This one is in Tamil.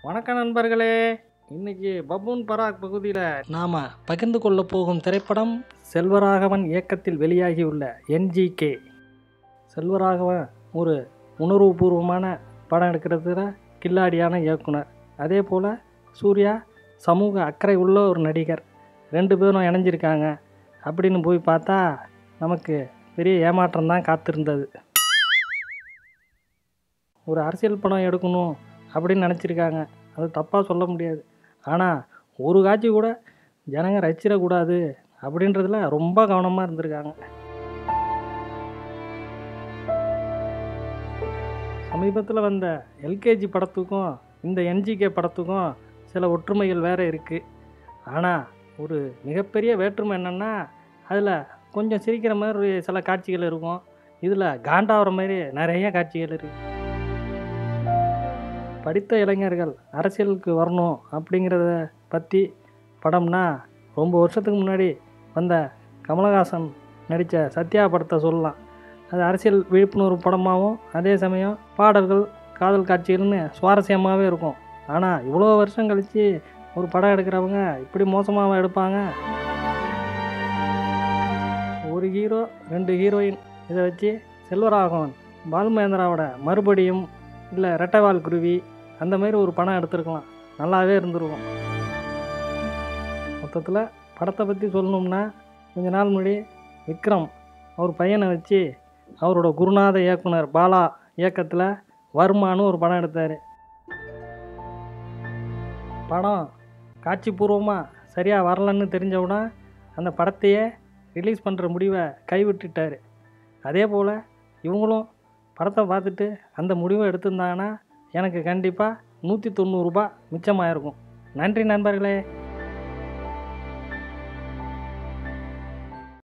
வணக்கம் நண்பர்களே இன்னைக்கு பபூன் பராக் பகுதியில் நாம் பகிர்ந்து கொள்ள போகும் திரைப்படம் செல்வராகவன் இயக்கத்தில் வெளியாகியுள்ள என்ஜிகே செல்வராகவன் ஒரு உணர்வுபூர்வமான படம் எடுக்கிறதுல கில்லாடியான இயக்குனர் அதே போல் சூர்யா சமூக அக்கறை உள்ள ஒரு நடிகர் ரெண்டு பேரும் இணைஞ்சிருக்காங்க அப்படின்னு போய் பார்த்தா நமக்கு பெரிய ஏமாற்றம் தான் காத்திருந்தது ஒரு அரசியல் படம் எடுக்கணும் அப்படின்னு நினச்சிருக்காங்க அது தப்பாக சொல்ல முடியாது ஆனால் ஒரு காட்சி கூட ஜனங்க ரசிச்சிடக்கூடாது அப்படின்றதுல ரொம்ப கவனமாக இருந்திருக்காங்க சமீபத்தில் வந்த எல்கேஜி படத்துக்கும் இந்த என்ஜிகே படத்துக்கும் சில ஒற்றுமைகள் வேறு இருக்குது ஆனால் ஒரு மிகப்பெரிய வேற்றுமை என்னென்னா அதில் கொஞ்சம் சிரிக்கிற மாதிரி சில காட்சிகள் இருக்கும் இதில் காண்டாகிற மாதிரி நிறைய காட்சிகள் இருக்குது படித்த இளைஞர்கள் அரசியலுக்கு வரணும் அப்படிங்கிறத பற்றி படம்னா ரொம்ப வருஷத்துக்கு முன்னாடி வந்த கமலஹாசன் நடித்த சத்யா படத்தை சொல்லலாம் அது அரசியல் விழிப்புணர்வு படமாகவும் அதே சமயம் பாடல்கள் காதல் காட்சிகள்னு சுவாரஸ்யமாகவே இருக்கும் ஆனால் இவ்வளோ வருஷம் கழித்து ஒரு படம் எடுக்கிறவங்க இப்படி மோசமாக எடுப்பாங்க ஒரு ஹீரோ ரெண்டு ஹீரோயின் இதை வச்சு செல்வராகவன் பாலுமகேந்திராவோட மறுபடியும் இல்லை ரெட்டைவால் குருவி அந்த மாதிரி ஒரு படம் எடுத்திருக்கலாம் நல்லாவே இருந்திருக்கும் மொத்தத்தில் படத்தை பற்றி சொல்லணும்னா கொஞ்ச நாள் முன்னாடி விக்ரம் அவர் பையனை வச்சு அவரோட குருநாத இயக்குனர் பாலா இயக்கத்தில் வருமானு ஒரு படம் எடுத்தார் படம் காட்சிபூர்வமாக சரியாக வரலன்னு தெரிஞ்சவுடனே அந்த படத்தையே ரிலீஸ் பண்ணுற முடிவை கைவிட்டுட்டார் அதே போல் இவங்களும் படத்தை பார்த்துட்டு அந்த முடிவை எடுத்திருந்தாங்கன்னா எனக்கு கண்டிப்பாக நூற்றி தொண்ணூறுரூபா மிச்சமாயிருக்கும் நன்றி நண்பர்களே